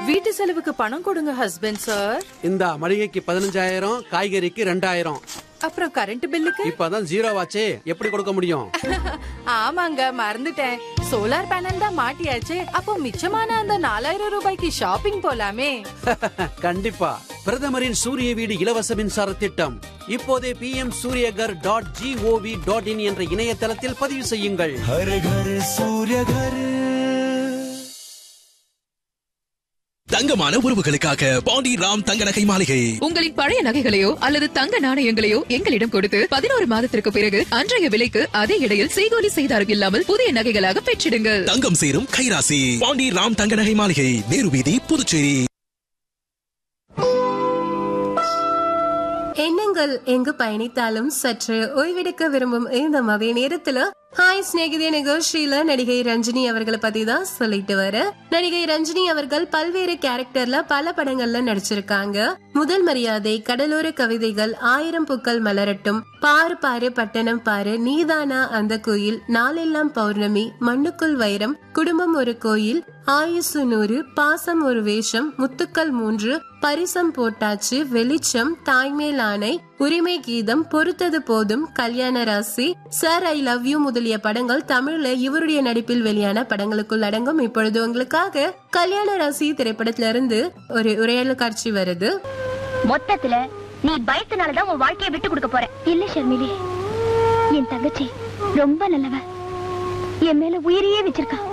வீட்டு செலவுக்கு பணம் கொடுங்க ஹஸ்பண்ட் சார் இந்த மளிகைக்கு பதினஞ்சாயிரம் காய்கறிக்கு ரெண்டாயிரம் அப்புறம் கரண்ட் பில்லுக்கு இப்பதான் ஜீரோ ஆச்சே எப்படி கொடுக்க முடியும் ஆமாங்க மறந்துட்டேன் சோலார் பேனல் தான் மாட்டியாச்சு அப்போ மிச்சமான அந்த நாலாயிரம் ரூபாய்க்கு ஷாப்பிங் போலாமே கண்டிப்பா பிரதமரின் சூரிய வீடு இலவச மின்சார திட்டம் இப்போதே P M Suryaghar dot GOV dot in என்ற இணையதளத்தில் பதிவு செய்யுங்கள் हर घर सूर्य घर தங்கமான உறவுகளுக்காக பாண்டி ராம் தங்க நகை மாளிகை உங்களின் பழைய நகைகளையோ அல்லது தங்க நாணயங்களையோ எங்களிடம் கொடுத்து பதினோரு மாதத்திற்கு பிறகு அன்றைய விலைக்கு அதே இடையில் செய்கூலி செய்தாரும் இல்லாமல் புதிய நகைகளாக பெற்றிடுங்கள் தங்கம் சேரும் கைராசி பாண்டி ராம் தங்க நகை மாளிகை நேரு வீதி புதுச்சேரி எண்ணங்கள் எங்கு பயணித்தாலும் சற்று ஓய்வெடுக்க விரும்பும் இந்த மதிய நேரத்துல ஹாய் சிநேகிதே நிகழ்ச்சியில நடிகை ரஞ்சினி அவர்களை பத்தி தான் சொல்லிட்டு வர நடிகை ரஞ்சினி அவர்கள் பல்வேறு கேரக்டர்ல பல படங்கள்ல நடிச்சிருக்காங்க முதல் மரியாதை கடலோர கவிதைகள் ஆயிரம் பூக்கள் மலரட்டும் பாரு பாரு பட்டணம் பாரு நீதானா அந்த கோயில் நாளெல்லாம் பௌர்ணமி மண்ணுக்குள் வைரம் குடும்பம் ஒரு கோயில் ஆயுசு நூறு பாசம் ஒரு வேஷம் முத்துக்கள் மூன்று பரிசம் போட்டாச்சு வெளிச்சம் தாய்மேல் ஆணை உரிமை கீதம் பொறுத்தது போதும் கல்யாண ராசி சார் ஐ லவ் யூ முதலிய படங்கள் தமிழ்ல இவருடைய நடிப்பில் வெளியான படங்களுக்குள் அடங்கும் இப்பொழுது உங்களுக்காக கல்யாண ராசி திரைப்படத்துல இருந்து ஒரு உரையாடல் காட்சி வருது மொத்தத்துல நீ பயத்தினாலதான் உன் வாழ்க்கையை விட்டு கொடுக்க போற இல்ல ஷர்மிலி என் தங்கச்சி ரொம்ப நல்லவ என் மேல உயிரையே வச்சிருக்கா